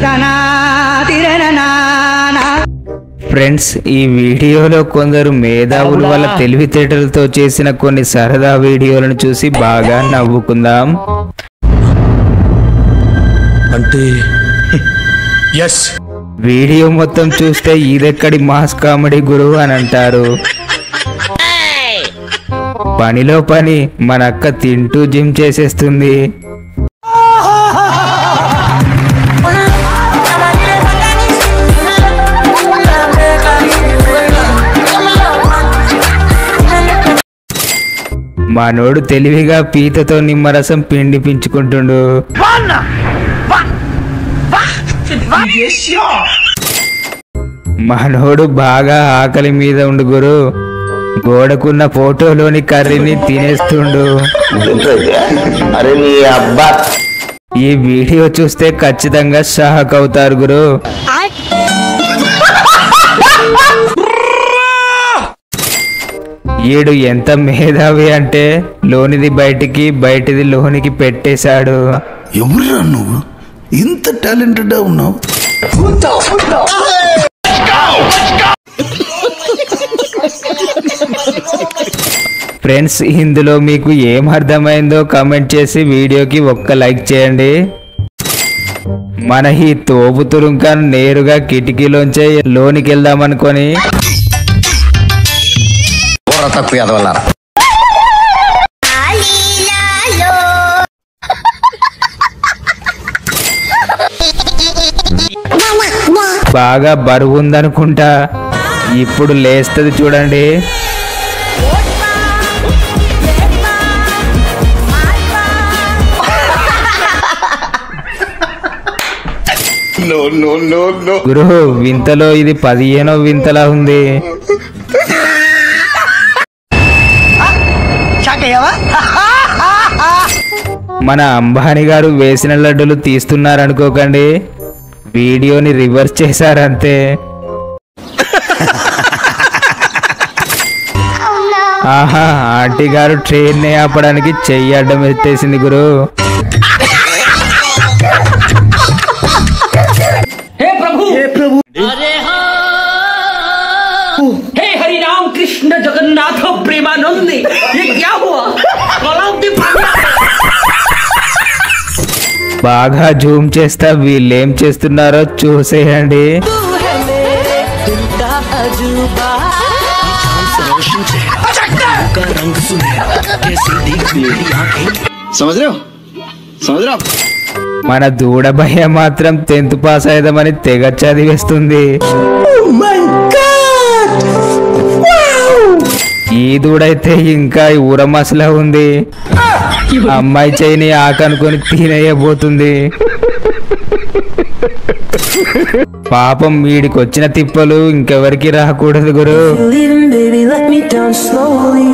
Friends ఈ వీడియోలో కొందరు మేధావులు వాళ్ళ తెలివితేటలతో చేసిన కొన్ని సరదా వీడియోలను చూసి బాగా నవ్వుకుందాం అంటే ఎస్ వీడియో మొత్తం చూస్తే ఇదెక్కడి మాస్ కామెడీ గురువు అని అంటారు పనిలో పని మన అక్క తింటూ జిమ్ చేసేస్తుంది మనోడు తెలివిగా పీతతో నిమ్మరసం పిండిపించుకుంటుండు మనోడు బాగా ఆకలి మీద ఉండు గురు గోడకున్న ఫోటోలోని కర్రీని తినేస్తుండు అరే నీ అబ్బా ఈ వీడియో చూస్తే ఖచ్చితంగా షాక్ అవుతారు గురు ఈడు ఎంత మేధావి అంటే లోనిది బయటికి బయటిది లోనికి పెట్టేశాడు ఎవరురా నువ్వు ఇంత టాలెంటెడ్ ఉన్నావు ఫ్రెండ్స్ ఇందులో మీకు ఏం అర్థమైందో కామెంట్ చేసి వీడియోకి ఒక్క లైక్ చేయండి మన ఈ తోపు తురుంకాను నేరుగా కిటికీలోంచే లోనికి వెళ్దామనుకొని బుర్ర తక్కువ ఎదవల్లారా బాగా బరువు ఉందనుకుంటా ఇప్పుడు లేస్తుంది చూడండి గురు వింతలో ఇది పదిహేనో వింతలా ఉంది మన అంబానీ గారు వేసిన లడ్డులు తీస్తున్నారనుకోకండి వీడియోని రివర్స్ చేశారంతే ఆహా ఆంటీ గారు ట్రైన్ ని ఆపడానికి చెయ్యి అడ్డం ఎత్తేసింది గురు हे हरि राम कृष्ण जगन्नाथ प्रेमानंद ये क्या हुआ कलावती బాగా జూమ్ చేస్తా వీళ్ళేం చేస్తున్నారో చూసేయండి సమझ रहे हो समझ रहे हो మన దూడభయ్య మాత్రం టెన్త్ పాస్ అయ్యదామని తెగ చదివేస్తుంది ఈ దూడైతే ఇంకా ఊరమసలా ఉంది అమ్మాయి చేయిని ఆకనుకొని తినేయబోతుంది పాపం వీడికి వచ్చిన తిప్పలు ఇంకెవరికి రాకూడదు గురు Leaving, baby, let me down slowly.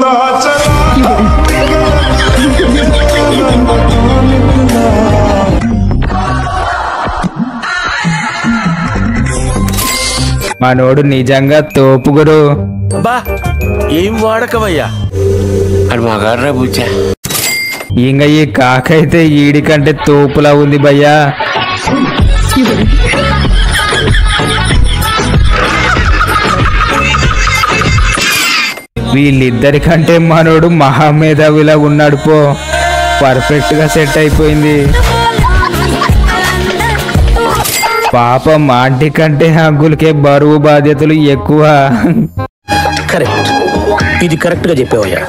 మనోడు నిజంగా తోపు గురు బా ఏం వాడకవయ్యా అది మగాడ్రా బుజ్జా ఇంక ఈ కాకైతే ఈడి కంటే తోపులా ఉంది భయ్యా వీళ్ళిద్దరి కంటే మనోడు మహామేధావిలా ఉన్నాడు పో పర్ఫెక్ట్ గా సెట్ అయిపోయింది పాపం ఆంటీ కంటే అంకుల్కే బరువు బాధ్యతలు ఎక్కువ కరెక్ట్ ఇది కరెక్ట్ గా చెప్పావయ్యా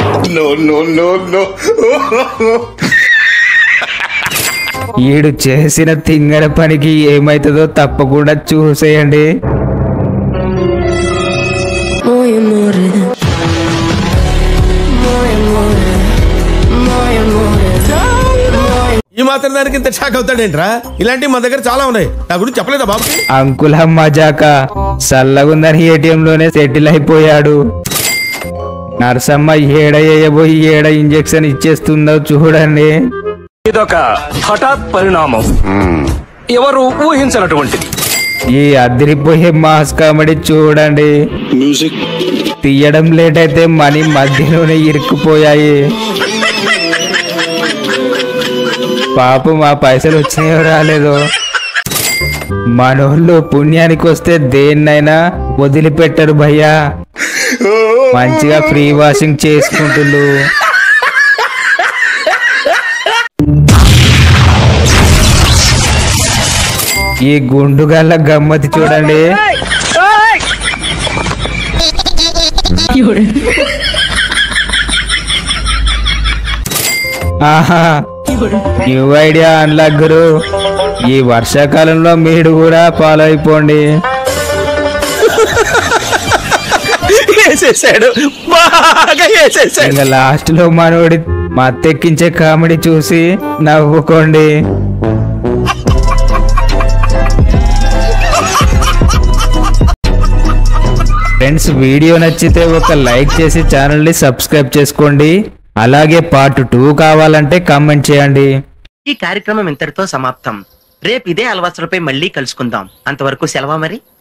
ఈడు చేసిన తింగర పనికి ఏమైతుందో తప్పకుండా చూసేయండి More and more. More and more. More and more. ఈ మాత్రం దానికి ఇంత షాక్ అవుతాడేంట్రా ఇలాంటివి మన దగ్గర చాలా ఉన్నాయి నా గురించి చెప్పలేదా బాబుకి అంకుల మజాక సల్లగుందని ఏటీఎం లోనే సెటిల్ అయిపోయాడు నర్సమ్మ ఏడ వేయబోయి ఏడ ఇంజెక్షన్ ఇచ్చేస్తుందో చూడండి ఇదొక హఠాత్ పరిణామం ఎవరు ఊహించినటువంటిది ఈ అదిరిపోయే మాస్ కామెడీ చూడండి తీయడం లేట్ అయితే మనీ మధ్యలోనే ఇరుక్కుపోయాయి పాపం ఆ పైసలు వచ్చినాయో రాలేదో మనోళ్ళు పుణ్యానికి వస్తే దేన్నైనా వదిలిపెట్టరు భయ్యా మంచిగా ఫ్రీ వాషింగ్ చేసుకుంటుండు ఈ గుండుగల్ల గమ్మతి చూడండి ఆహా న్యూ ఐడియా అన్లాక్ గురు ఈ వర్షాకాలంలో మీరు కూడా ఫాలో అయిపోండి వేసేసాడు బాగా వేసేసాడు ఇంకా లాస్ట్ లో మనోడి మత్తెక్కించే కామెడీ చూసి నవ్వుకోండి ఫ్రెండ్స్ వీడియో నచ్చితే ఒక లైక్ చేసి ఛానల్ని సబ్స్క్రైబ్ చేసుకోండి అలాగే పార్ట్ టూ కావాలంటే కామెంట్ చేయండి ఈ కార్యక్రమం ఇంతటితో సమాప్తం రేపు ఇదే అలవాసులపై మళ్ళీ కలుసుకుందాం అంతవరకు సెలవు మరి